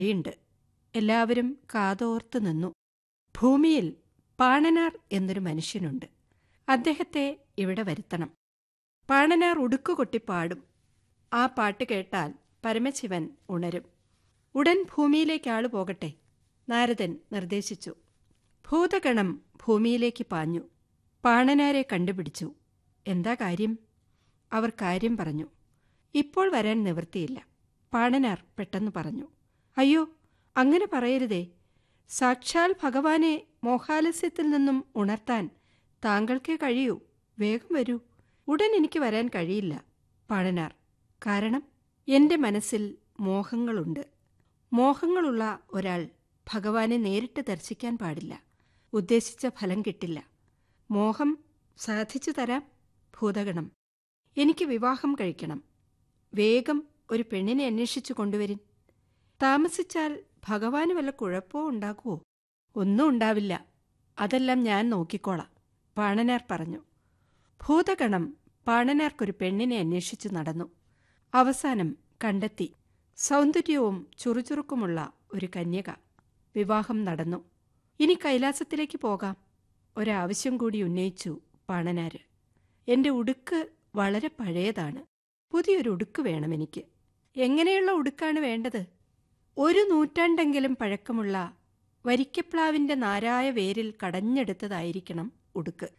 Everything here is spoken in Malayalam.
ഉണ്ട് എല്ലാവരും കാതോർത്ത് നിന്നു ഭൂമിയിൽ പാണനാർ എന്നൊരു മനുഷ്യനുണ്ട് അദ്ദേഹത്തെ ഇവിടെ വരുത്തണം പാണനാർ ഉടുക്കുകൊട്ടി പാടും ആ പാട്ട് കേട്ടാൽ പരമശിവൻ ഉണരും ഉടൻ ഭൂമിയിലേക്ക് ആള് പോകട്ടെ നാരദൻ നിർദ്ദേശിച്ചു ഭൂതഗണം ഭൂമിയിലേക്ക് പാഞ്ഞു പാണനാരെ കണ്ടുപിടിച്ചു എന്താ കാര്യം അവർ കാര്യം പറഞ്ഞു ഇപ്പോൾ വരാൻ നിവൃത്തിയില്ല പാണനാർ പെട്ടെന്ന് പറഞ്ഞു അയ്യോ അങ്ങനെ പറയരുതേ സാക്ഷാൽ ഭഗവാനെ മോഹാലസ്യത്തിൽ നിന്നും ഉണർത്താൻ താങ്കൾക്കേ കഴിയൂ വേഗം വരൂ ഉടൻ എനിക്ക് വരാൻ കഴിയില്ല പാണനാർ കാരണം എന്റെ മനസ്സിൽ മോഹങ്ങളുണ്ട് മോഹങ്ങളുള്ള ഒരാൾ ഭഗവാനെ നേരിട്ട് ദർശിക്കാൻ പാടില്ല ഉദ്ദേശിച്ച ഫലം കിട്ടില്ല മോഹം സാധിച്ചു തരാം ഭൂതഗണം എനിക്ക് വിവാഹം കഴിക്കണം വേഗം ഒരു പെണ്ണിനെ അന്വേഷിച്ചു കൊണ്ടുവരിൻ താമസിച്ചാൽ ഭഗവാന് വല്ല കുഴപ്പമോ ഉണ്ടാകുമോ ഒന്നും ഉണ്ടാവില്ല അതെല്ലാം ഞാൻ നോക്കിക്കോളാം പാണനാർ പറഞ്ഞു ഭൂതഗണം പാണനാർക്കൊരു പെണ്ണിനെ അന്വേഷിച്ചു നടന്നു അവസാനം കണ്ടെത്തി സൗന്ദര്യവും ചുറുചുറുക്കുമുള്ള ഒരു കന്യക വിവാഹം നടന്നു ഇനി കൈലാസത്തിലേക്ക് പോകാം ഒരാവശ്യം കൂടി ഉന്നയിച്ചു പാണനാര് എന്റെ ഉടുക്ക് വളരെ പഴയതാണ് പുതിയൊരു ഉടുക്ക് വേണം എനിക്ക് എങ്ങനെയുള്ള ഉടുക്കാണ് വേണ്ടത് ഒരു നൂറ്റാണ്ടെങ്കിലും പഴക്കമുള്ള വരിക്കപ്ലാവിന്റെ നാരായ വേരിൽ കടഞ്ഞെടുത്തതായിരിക്കണം ഉടുക്ക്